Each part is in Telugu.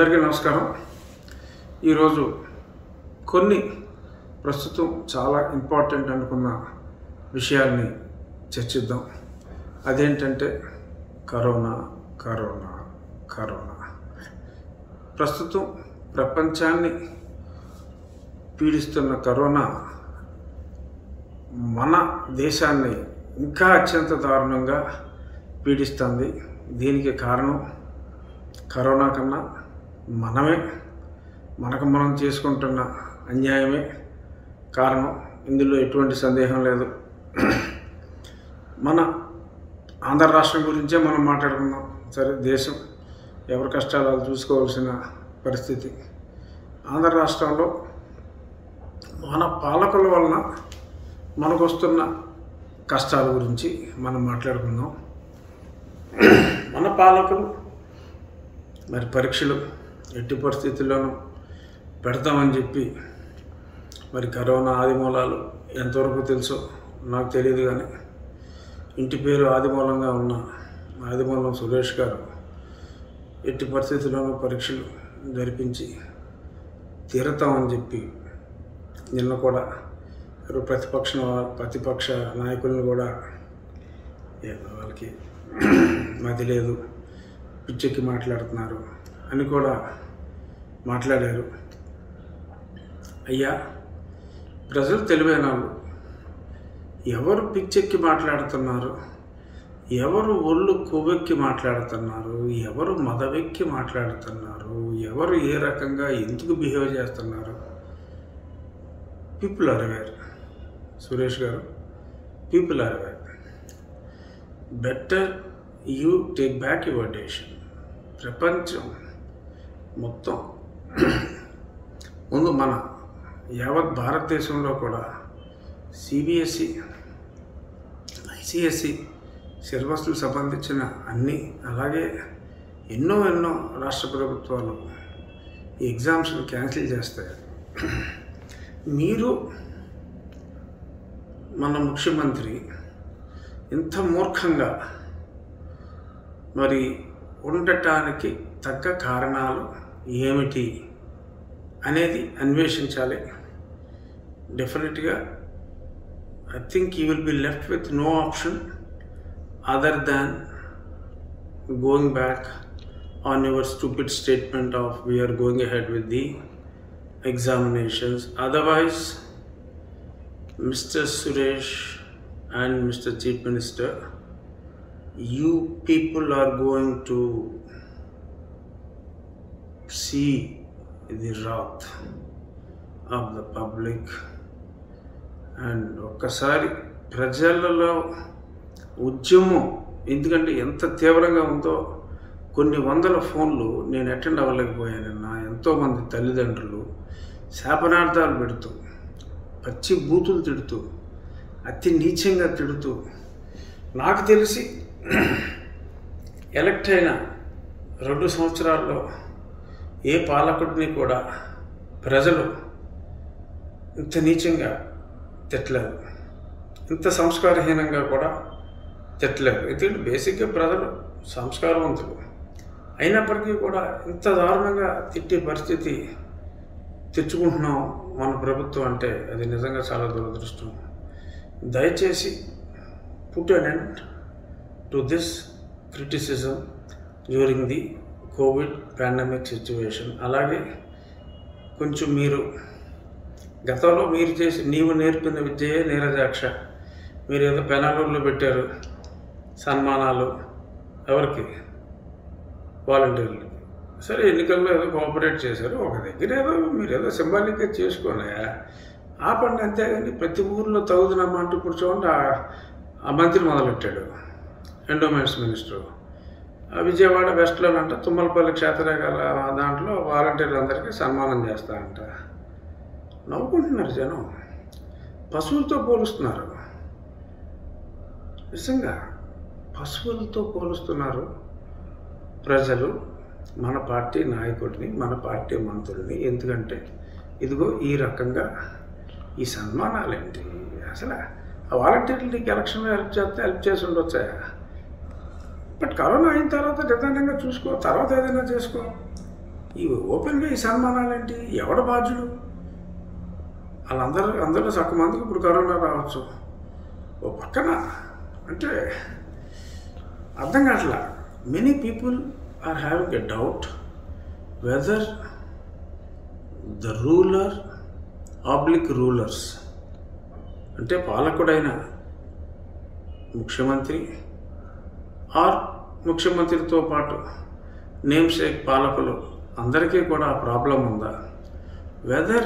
అందరికీ నమస్కారం ఈరోజు కొన్ని ప్రస్తుతం చాలా ఇంపార్టెంట్ అనుకున్న విషయాల్ని చర్చిద్దాం అదేంటంటే కరోనా కరోనా కరోనా ప్రస్తుతం ప్రపంచాన్ని పీడిస్తున్న కరోనా మన దేశాన్ని ఇంకా అత్యంత దారుణంగా పీడిస్తుంది దీనికి కారణం కరోనా కన్నా మనమే మనకు మనం చేసుకుంటున్న అన్యాయమే కారణం ఇందులో ఎటువంటి సందేహం లేదు మన ఆంధ్ర రాష్ట్రం గురించే మనం మాట్లాడుకుందాం సరే దేశం ఎవరి కష్టాలు వాళ్ళు చూసుకోవాల్సిన పరిస్థితి ఆంధ్ర రాష్ట్రంలో మన పాలకుల వలన మనకు వస్తున్న కష్టాల గురించి మనం మాట్లాడుకుందాం మన పాలకులు మరి పరీక్షలు ఎట్టి పరిస్థితుల్లోనూ పెడతామని చెప్పి మరి కరోనా ఆదిమూలాలు ఎంతవరకు తెలుసో నాకు తెలియదు కానీ ఇంటి పేరు ఆదిమూలంగా ఉన్న ఆదిమూలం సురేష్ గారు ఎట్టి పరిస్థితుల్లోనూ పరీక్షలు జరిపించి తీరతామని చెప్పి నిన్న కూడా ఎవరు ప్రతిపక్ష ప్రతిపక్ష నాయకులను కూడా ఏదో వాళ్ళకి మతి లేదు పిచ్చెక్కి మాట్లాడుతున్నారు అని కూడా మాట్లాడారు అయ్యా ప్రజలు తెలివైన వాళ్ళు ఎవరు పిచ్చెక్కి మాట్లాడుతున్నారు ఎవరు ఒళ్ళు కొవ్వెక్కి మాట్లాడుతున్నారు ఎవరు మదవెక్కి మాట్లాడుతున్నారు ఎవరు ఏ రకంగా ఎందుకు బిహేవ్ చేస్తున్నారు people are aware Suresh garu people are aware better you take back your డేషన్ ప్రపంచం మొత్తం ముందు మన యావత్ భారతదేశంలో కూడా సిబిఎస్ఈ ఐసిఎస్సి సిలబస్లకు సంబంధించిన అన్నీ అలాగే ఎన్నో ఎన్నో రాష్ట్ర ప్రభుత్వాలు ఈ ఎగ్జామ్స్ని క్యాన్సిల్ చేస్తాయి మీరు మన ముఖ్యమంత్రి ఇంత మూర్ఖంగా మరి ఉండటానికి తగ్గ కారణాలు ఏమిటి అనేది అన్వేషించాలి డెఫినెట్గా I think you will be left with no option other than going back on your stupid statement of we are going ahead with the examinations. Otherwise, Mr. Suresh and Mr. Chief Minister, you people are going to see the wrath of the public and ఒక్కసారి ప్రజలలో ఉద్యమం ఎందుకంటే ఎంత తీవ్రంగా ఉందో కొన్ని వందల ఫోన్లు నేను అటెండ్ అవ్వలేకపోయానన్న ఎంతోమంది తల్లిదండ్రులు శాపనార్థాలు పెడుతూ పచ్చి బూతులు తిడుతూ అతి నీచంగా తిడుతూ నాకు తెలిసి ఎలక్ట్ అయిన రెండు సంవత్సరాల్లో ఏ పాలకుడిని కూడా ప్రజలు ఇంత నీచంగా తిట్టలేదు ఇంత సంస్కారహీనంగా కూడా తిట్టలేదు ఎందుకంటే బేసిక్గా ప్రజలు సంస్కారవంతులు అయినప్పటికీ కూడా ఇంత దారుణంగా తిట్టే పరిస్థితి తెచ్చుకుంటున్నాం మన ప్రభుత్వం అంటే అది నిజంగా చాలా దురదృష్టం దయచేసి put an end to this criticism during the covid pandemic situation అలాగే కొంచెం మీరు గతంలో మీరు చేసి నీవు నేర్పిన విద్యయే నీరజాక్ష మీరు ఏదో పెనాలూరులో పెట్టారు సన్మానాలు ఎవరికి వాలంటీర్లు సరే ఎన్నికల్లో ఏదో కోఆపరేట్ చేశారు ఒక దగ్గర ఏదో మీరు ఏదో సింబాలిక్గా చేసుకోలే ఆపండి అంతేగాని ప్రతి ఊర్లో తగుదనమ్మ అంటూ ఇప్పుడు చూడండి ఆ- ఆ మంత్రి మొదలెట్టాడు ఎండోమెంట్స్ మినిస్టర్ ఆ విజయవాడ వెస్ట్లోనంట తుమ్మలపల్లి క్షేత్రగాల దాంట్లో వాలంటీర్లు అందరికీ సన్మానం చేస్తా అంట నవ్వుకుంటున్నారు జనం పశువులతో పోలుస్తున్నారు నిజంగా పశువులతో పోలుస్తున్నారు ప్రజలు మన పార్టీ నాయకుడిని మన పార్టీ మంత్రుల్ని ఎందుకంటే ఇదిగో ఈ రకంగా ఈ సన్మానాలు ఏంటి అసలు ఆ వాలంటీర్లు నీకు ఎలక్షన్లో హెల్ప్ చేస్తే హెల్ప్ చేసి ఉండొచ్చా బట్ కరోనా అయిన తర్వాత నిదానంగా చూసుకో తర్వాత ఏదైనా చేసుకో ఈ ఓపెన్గా ఈ సన్మానాలు ఏంటి ఎవడ బాధ్యుడు వాళ్ళందరూ అందరూ సగం మందికి ఇప్పుడు కరోనా రావచ్చు ఓ పక్కన అంటే అర్థం కావట్లా many people are having a doubt whether the ruler oblique rulers అంటే పాలకుడైన ముఖ్యమంత్రి ఆర్ ముఖ్యమంత్రితో పాటు నేమ్ షేక్ పాలకులు అందరికీ కూడా ఆ ప్రాబ్లం ఉందా whether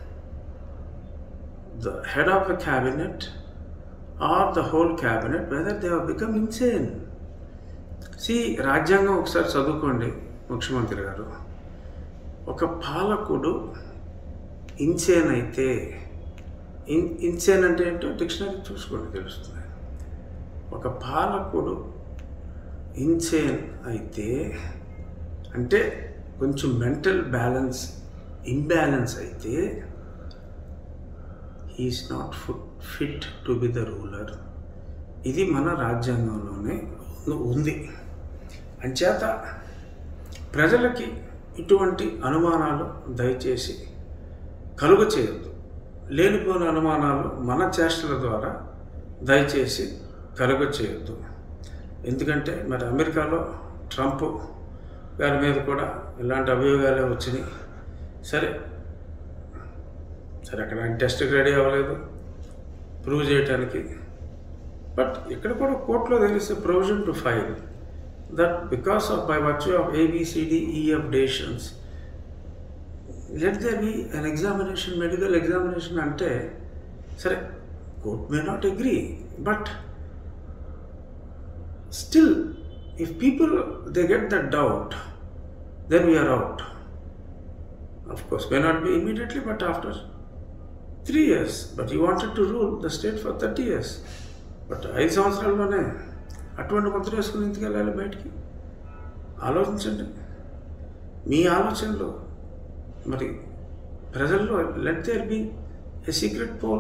the head of the cabinet or the whole cabinet whether they have become insane see రాజ్యాంగం ఒకసారి చదువుకోండి ముఖ్యమంత్రి గారు ఒక పాలకుడు ఇన్సేన్ అయితే ఇన్ ఇన్సేన్ అంటే ఏంటో డిక్షనరీ చూసుకోండి తెలుస్తుంది ఒక పాలకుడు ఇన్సేన్ అయితే అంటే కొంచెం మెంటల్ బ్యాలెన్స్ ఇంబ్యాలెన్స్ అయితే he is not fit to be the ruler ఇది మన రాజ్యాంగంలోనే ఉంది అంచేత ప్రజలకి ఇటువంటి అనుమానాలు దయచేసి కలుగు చేయొద్దు లేనిపోని అనుమానాలు మన చేష్టల ద్వారా దయచేసి కలుగు చేయొద్దు ఎందుకంటే మరి అమెరికాలో ట్రంప్ గారి మీద కూడా ఇలాంటి అభియోగాలే వచ్చినాయి సరే సరే అక్కడ ఆయన టెస్ట్కి రెడీ అవ్వలేదు ప్రూవ్ చేయడానికి బట్ ఇక్కడ కూడా కోర్టులో తెలిసే provision to file that because of by virtue of A B C D E F డేషన్స్ let they be an examination medical examination అంటే సరే court may not agree but still if people they get that doubt then we are out of course may not be immediately but after three years but he wanted to rule the state for 30 years but ఐదు సంవత్సరాల్లోనే అటువంటి ముద్ర వేసుకుని ఇంటికి వెళ్ళాలి బయటికి ఆలోచించండి మీ ఆలోచనలో మరి ప్రజల్లో let there be a secret poll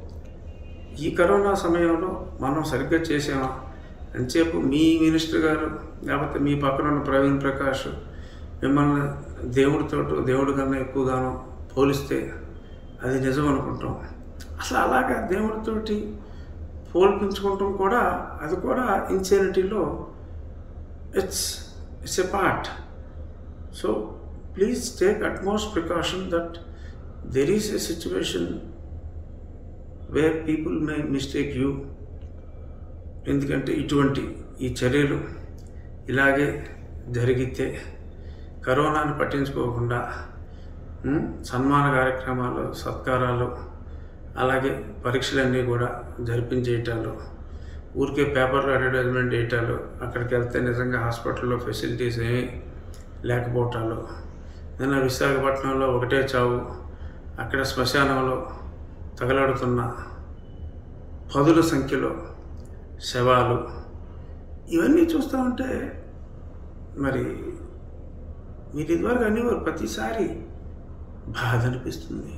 ఈ కరోనా సమయంలో మనం సరిగ్గా చేసామా అంతసేపు మీ మినిస్టర్ గారు లేకపోతే మీ పక్కన ఉన్న ప్రవీణ్ ప్రకాష్ మిమ్మల్ని దేవుడితో దేవుడి కన్నా ఎక్కువగానో పోలిస్తే అది నిజం అనుకుంటాం అసలు అలాగా దేవుడితోటి పోల్పించుకుంటాం కూడా అది కూడా ఇన్సెనిటీలో it's it's a part so please take utmost precaution that there is a situation where people may mistake you ఎందుకంటే ఇటువంటి ఈ చర్యలు ఇలాగే జరిగితే కరోనాను పట్టించుకోకుండా ఉమ్, సన్మాన కార్యక్రమాలు సత్కారాలు అలాగే పరీక్షలన్నీ కూడా జరిపించేయటాలు ఊరికే పేపర్లో అడ్వర్టైజ్మెంట్ వేయటాలు అక్కడికి వెళ్తే నిజంగా హాస్పిటల్లో ఫెసిలిటీస్ ఏమీ లేకపోవటాలు నిన్న విశాఖపట్నంలో ఒకటే చావు అక్కడ శ్మశానంలో తగలాడుతున్న పదుల సంఖ్యలో శవాలు ఇవన్నీ చూస్తూ ఉంటే మరి మీరు ఇదివరకు అనేవారు ప్రతిసారి బాధ అనిపిస్తుంది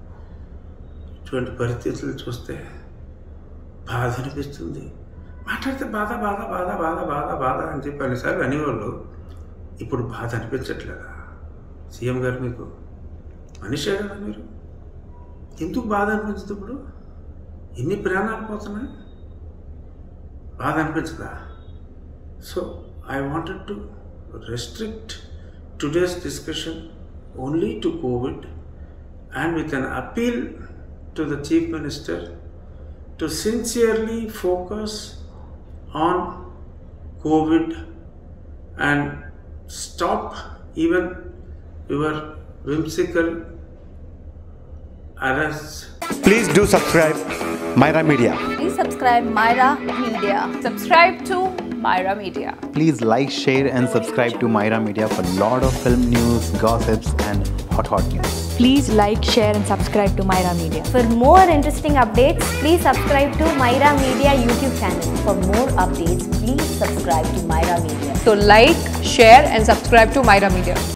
ఇటువంటి పరిస్థితులు చూస్తే బాధ అనిపిస్తుంది మాట్లాడితే బాధ బాధ బాధ బాధ బాధ బాధ అని చెప్పి అన్నిసార్లు అనేవాళ్ళు ఇప్పుడు బాధ అనిపించట్లేదా సీఎం గారు మీకు మనిషే కదా మీరు ఎందుకు బాధ అనిపించదు ఇప్పుడు ఎన్ని ప్రాణాలు పోతున్నాయి బాధ అనిపించదా so I wanted to restrict today's discussion only to covid and with an appeal to the chief minister to sincerely focus on covid and stop even your whimsical arrests Please do subscribe Myra Media. Please subscribe Myra Media. Subscribe to Myra Media. Please like, share, and subscribe to Myra Media for lot of film news, gossips, and hot hot news. Please like, share, and subscribe to Myra Media. For more interesting updates, please subscribe to Myra Media YouTube channel. For more updates, please subscribe to Myra Media. So like, share and subscribe to Myra Media.